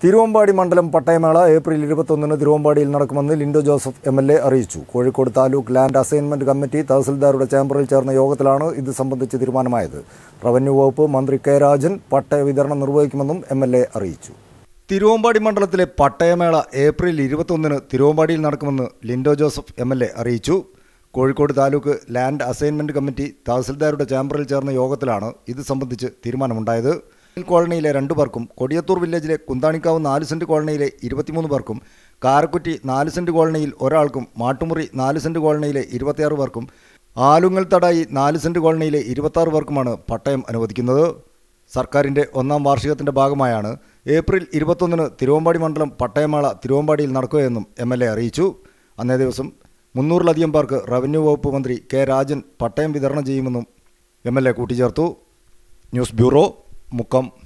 തിരുവമ്പാടി മണ്ഡലം പട്ടയമേള ഏപ്രിൽ ഇരുപത്തൊന്നിന് തിരുവമ്പാടിയിൽ നടക്കുമെന്ന് Linto Joseph M L A അറിയിച്ചു Kozhikode taluk land assignment committee തഹസിൽദാരുടെ ചേംബറിൽ ചേർന്ന യോഗത്തിലാണ് ഇത് സംബന്ധിച്ച് തീരുമാനമായത് റവന്യൂ വകുപ്പ് മന്ത്രി കെ രാജൻ പട്ടയ വിതരണം നിർവഹിക്കുമെന്നും എം എൽ എ അറിയിച്ചു തിരുവമ്പാടി മണ്ഡലത്തിലെ പട്ടയമേള ഏപ്രിൽ ഇരുപത്തൊന്നിന് തിരുവമ്പാടിയിൽ നടക്കുമെന്ന് Linto Joseph M L A അറിയിച്ചു Kozhikode taluk land assignment committee തഹസിൽദാരുടെ ചേംബറിൽ ചേർന്ന യോഗത്തിലാണ് ഇത് സംബന്ധിച്ച് തീരുമാനമുണ്ടായത് കോളനിയിലെ രണ്ടു പേർക്കും കൊടിയത്തൂർ വില്ലേജിലെ കുന്താണിക്കാവ് നാല് സെന്റ് കോളനിയിലെ ഇരുപത്തിമൂന്ന് പേർക്കും കാരക്കുറ്റി നാല് സെന്റ് കോളനിയിൽ ഒരാൾക്കും മാട്ടുമുറി നാല് സെന്റ് കോളനിയിലെ ഇരുപത്തിയാറ് പേർക്കും ആലുങ്ങൽ തടായി നാല് സെന്റ് കോളനിയിലെ ഇരുപത്താറ് പേർക്കുമാണ് പട്ടയം അനുവദിക്കുന്നത് സർക്കാരിൻ്റെ ഒന്നാം വാർഷികത്തിൻ്റെ ഭാഗമായാണ് ഏപ്രിൽ ഇരുപത്തൊന്നിന് തിരുവമ്പാടി മണ്ഡലം പട്ടയമേള തിരുവമ്പാടിയിൽ നടക്കുകയെന്നും എം എൽ എ അറിയിച്ചു അന്നേ ദിവസം മുന്നൂറിലധികം പേർക്ക് റവന്യൂ വകുപ്പ് മന്ത്രി കെ രാജൻ പട്ടയം വിതരണം ചെയ്യുമെന്നും എം എൽ എ കൂട്ടിച്ചേർത്തു ന്യൂസ് ബ്യൂറോ മുക്കം